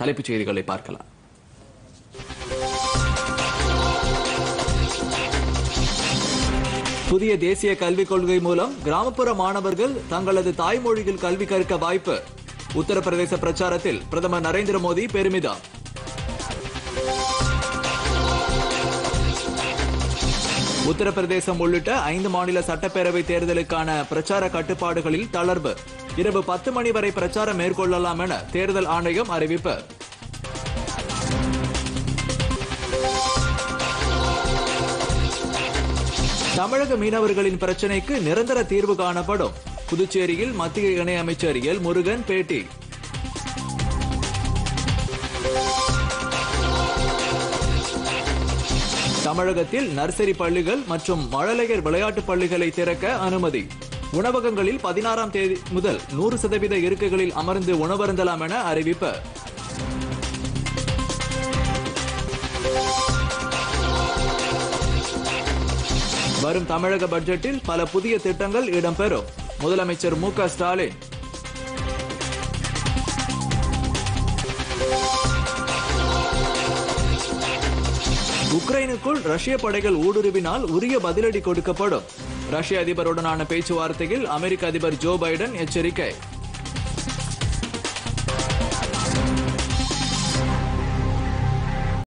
தலைப்புச் செய்திகளை பார்க்கலாம் புதிய தேசிய கல்விக் கொள்கை மூலம் கிராமப்புற மாணவர்கள் தங்களது தாய்மொழியில் கல்வி கற்க வாய்ப்பு உத்தரப்பிரதேச பிரச்சாரத்தில் பிரதமர் நரேந்திர மோடி பெருமிதம் உத்தரப்பிரதேசம் உள்ளிட்ட ஐந்து மாநில சட்டப்பேரவை தேர்தலுக்கான பிரச்சார கட்டுப்பாடுகளில் தளர்வு இரவு பத்து மணி வரை பிரச்சாரம் மேற்கொள்ளலாம் என தேர்தல் ஆணையம் அறிவிப்பு தமிழக மீனவர்களின் பிரச்சினைக்கு நிரந்தர தீர்வு காணப்படும் புதுச்சேரியில் மத்திய இணையமைச்சர் எல் முருகன் பேட்டி தமிழகத்தில் நர்சரி பள்ளிகள் மற்றும் மழலையர் விளையாட்டுப் பள்ளிகளை திறக்க அனுமதி உணவகங்களில் பதினாறாம் தேதி முதல் நூறு சதவீத இருக்கைகளில் அமர்ந்து உணவருந்தலாம் என அறிவிப்பு வரும் தமிழக பட்ஜெட்டில் பல புதிய திட்டங்கள் இடம்பெறும் முதலமைச்சர் மு க ஸ்டாலின் உக்ரைனுக்குள் ரஷ்ய படைகள் ஊடுருவினால் உரிய பதிலடி கொடுக்கப்படும் ரஷ்ய அதிபருடனான பேச்சுவார்த்தையில் அமெரிக்க அதிபர் ஜோ பைடன் எச்சரிக்கை